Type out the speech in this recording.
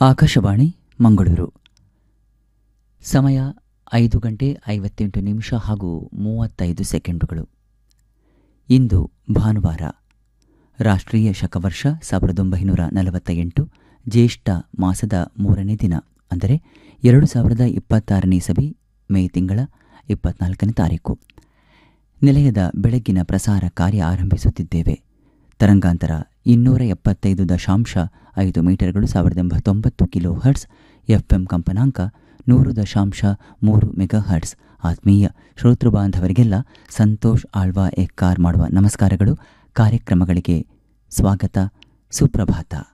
ಆಕಾಶವಾಣಿ ಮಂಗಳೂರು ಸಮಯ ಐದು ಗಂಟೆ ಐವತ್ತೆಂಟು ನಿಮಿಷ ಹಾಗೂ ಮೂವತ್ತೈದು ಸೆಕೆಂಡುಗಳು ಇಂದು ಭಾನುವಾರ ರಾಷ್ಟ್ರೀಯ ಶಕವರ್ಷ ಸಾವಿರದ ಒಂಬೈನೂರ ನಲವತ್ತ ಎಂಟು ಜ್ಯೇಷ್ಠ ಮಾಸದ ಮೂರನೇ ದಿನ ಅಂದರೆ ಎರಡು ಸಾವಿರದ ಇಪ್ಪತ್ತಾರನೇ ಸಭಿ ಮೇ ತಿಂಗಳ ಇಪ್ಪತ್ನಾಲ್ಕನೇ ತಾರೀಕು ನಿಲಯದ ಬೆಳಗ್ಗಿನ ಪ್ರಸಾರ ಕಾರ್ಯ ಆರಂಭಿಸುತ್ತಿದ್ದೇವೆ ತರಂಗಾಂತರ ಇನ್ನೂರ ಎಪ್ಪತ್ತೈದು ದಶಾಂಶ ಐದು ಮೀಟರ್ಗಳು ಸಾವಿರದ ಎಂಬತ್ತೊಂಬತ್ತು ಕಿಲೋ ಹರ್ಟ್ಸ್ ಎಫ್ಎಂ ಕಂಪನಾಂಕ ನೂರು ದಶಾಂಶ ಮೂರು ಮೆಗಾ ಹರ್ಟ್ಸ್ ಆತ್ಮೀಯ ಶ್ರೋತೃ ಬಾಂಧವರಿಗೆಲ್ಲ ಸಂತೋಷ್ ಆಳ್ವಾ ಎಕ್ಕಾರ್ ಮಾಡುವ ನಮಸ್ಕಾರಗಳು ಕಾರ್ಯಕ್ರಮಗಳಿಗೆ ಸ್ವಾಗತ ಸುಪ್ರಭಾತ